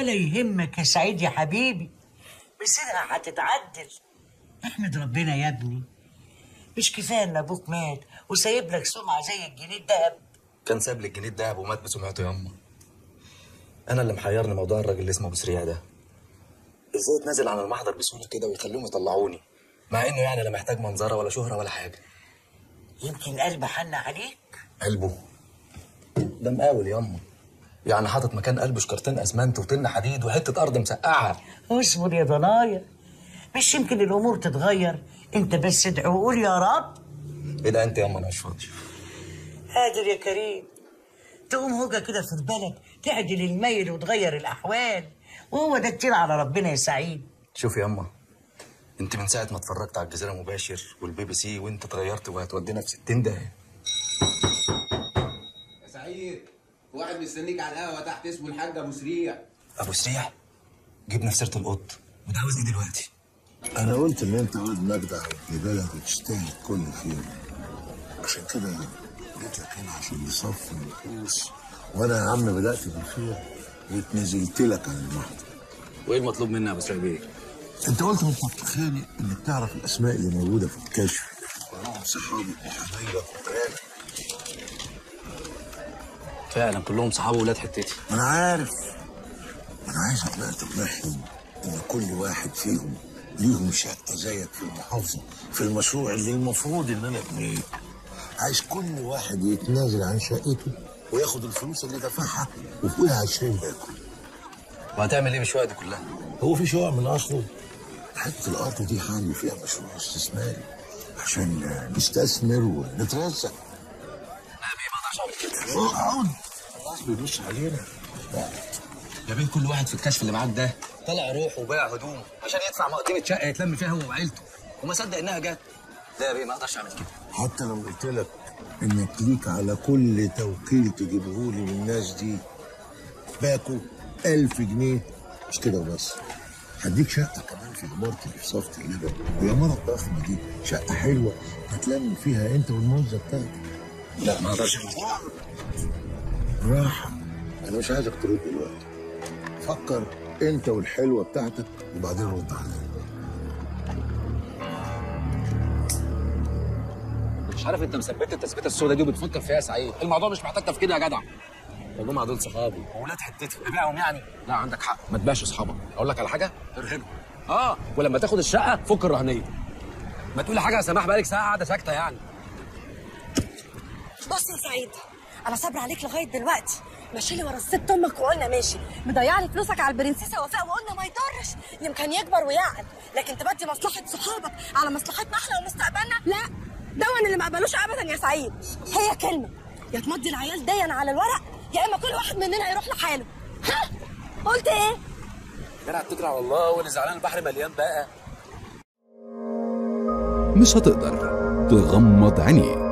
ولا يهمك يا سعيد يا حبيبي مصيرها هتتعدل احمد ربنا يا ابني مش كفايه ان ابوك مات وسايب لك سمعه زي الجنيه الدهب كان ساب لي الجنيه الدهب ومات بسمعته ياما انا اللي محيرني موضوع الراجل اللي اسمه ابو سريع ده ازاي اتنازل عن المحضر بسهوله كده ويخليهم يطلعوني مع انه يعني لا محتاج منظره ولا شهره ولا حاجه يمكن قلب حن عليك قلبه ده مقاول ياما يعني حاطط مكان قلبه شكرتين اسمنت وطن حديد وحته ارض مسقعه اصبر يا ضنايا مش يمكن الامور تتغير انت بس ادعي وقول يا رب ايه ده انت ياما انا مش فاضي قادر يا كريم تقوم هوجة كده في بالك تعدل الميل وتغير الاحوال وهو ده كتير على ربنا يا سعيد شوف ياما انت من ساعه ما اتفرجت على الجزيره مباشر والبي بي سي وانت اتغيرت وهتودينا في 60 داهيه يا سعيد واحد مستنيك على القهوه تحت اسمه الحاج ابو سريع ابو سريع جبنا في سيره القط وده عاوزني دلوقتي انا قلت ان انت ولد مجدع وابن بلد وتستاهل كل خير عشان كده جيت لك هنا عشان نصفي النفوس وانا يا عم بدات بالخير واتنزلت لك عن المحضر وايه المطلوب مني يا ابو سريع بيه انت قلت من خالي انك تعرف الاسماء اللي موجوده في الكشف وراهم صحابك وحبايبك وجيرانك فعلا كلهم صحابه ولاد حتتي ما انا عارف انا عايزك بقى تقنعهم ان كل واحد فيهم ليهم شقه زيك في المحافظه في المشروع اللي المفروض ان انا ابنيه عايز كل واحد يتنازل عن شقته وياخد الفلوس اللي دفعها وفوقها 20 باكل وهتعمل ايه بالشويه دي كلها؟ هو في شقق من اصله حته الارض دي حامل فيها مشروع استثماري عشان نستثمر ونترزق اقعد الناس بيبص علينا يا بيه كل واحد في الكشف اللي معاك ده طلع روحه وباع هدومه عشان يدفع مقدمه شقه يتلم فيها هو وعيلته وما صدق انها جت لا يا بيه ما اقدرش اعمل كده حتى لو قلت لك انك ليك على كل توكيل تجيبه لي من الناس دي باكو ألف جنيه مش كده وبس هديك شقة كمان في عمارتي اللي في صفة اللبن والعمارة الضخمة دي شقة حلوة هتلم فيها أنت والموزة بتاعتك لا ما اقدرش اعمل كده راحة أنا مش عايزك ترد دلوقتي فكر أنت والحلوة بتاعتك وبعدين رد عليا مش عارف انت مثبت التثبيته السوداء دي وبتفكر فيها يا سعيد الموضوع مش محتاج تفكير يا جدع والله دول صحابي وولاد حتتي ابيعهم يعني لا عندك حق ما تبيعش اصحابك اقول لك على حاجه ارهنهم اه ولما تاخد الشقه فك الرهنيه ما تقولي حاجه يا سماح بقالك ساعه قاعده ساكته يعني بص يا سعيد انا صابره عليك لغايه دلوقتي ماشي لي ورا الست امك وقلنا ماشي مضيع لي فلوسك على البرنسيسه وفاء وقلنا ما يضرش يمكن يكبر ويعقل لكن تبدي مصلحه صحابك على مصلحتنا احنا ومستقبلنا لا دون اللي ما قبلوش ابدا يا سعيد هي كلمه يا تمضي العيال ديا على الورق يا اما كل واحد مننا يروح لحاله ها قلت ايه جدع اتكل على الله واللي زعلان البحر مليان بقى مش هتقدر تغمض عينيك